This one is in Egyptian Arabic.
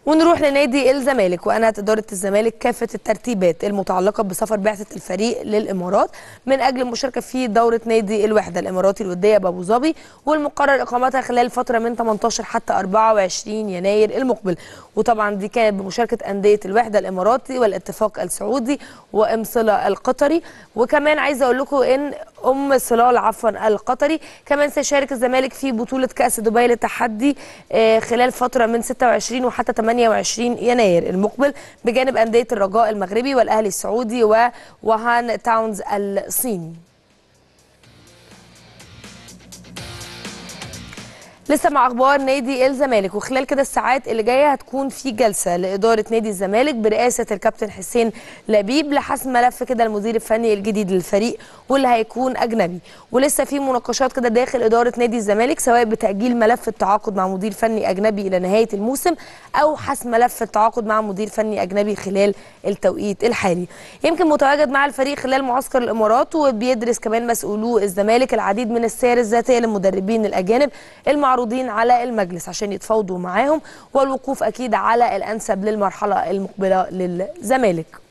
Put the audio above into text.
ونروح لنادي الزمالك وانهت اداره الزمالك كافه الترتيبات المتعلقه بسفر بعثه الفريق للامارات من اجل المشاركه في دوره نادي الوحده الاماراتي الوديه بابو ظبي والمقرر اقامتها خلال فتره من 18 حتى 24 يناير المقبل وطبعا دي كانت بمشاركه انديه الوحده الاماراتي والاتفاق السعودي وام صله القطري وكمان عايزه اقول لكم ان ام صلال عفوا القطري كمان سيشارك الزمالك في بطوله كاس دبي للتحدي آه، خلال فتره من 26 وحتى 28 يناير المقبل بجانب انديه الرجاء المغربي والاهلي السعودي ووهان تاونز الصيني لسه مع اخبار نادي الزمالك وخلال كده الساعات اللي جايه هتكون في جلسه لاداره نادي الزمالك برئاسه الكابتن حسين لبيب لحسم ملف كده المدير الفني الجديد للفريق واللي هيكون اجنبي ولسه في مناقشات كده داخل اداره نادي الزمالك سواء بتاجيل ملف التعاقد مع مدير فني اجنبي الى نهايه الموسم او حسم ملف التعاقد مع مدير فني اجنبي خلال التوقيت الحالي يمكن متواجد مع الفريق خلال معسكر الامارات وبيدرس كمان مسؤولو الزمالك العديد من السير الذاتيه للمدربين الاجانب المعروضين على المجلس عشان يتفاوضوا معاهم والوقوف اكيد على الانسب للمرحله المقبله للزمالك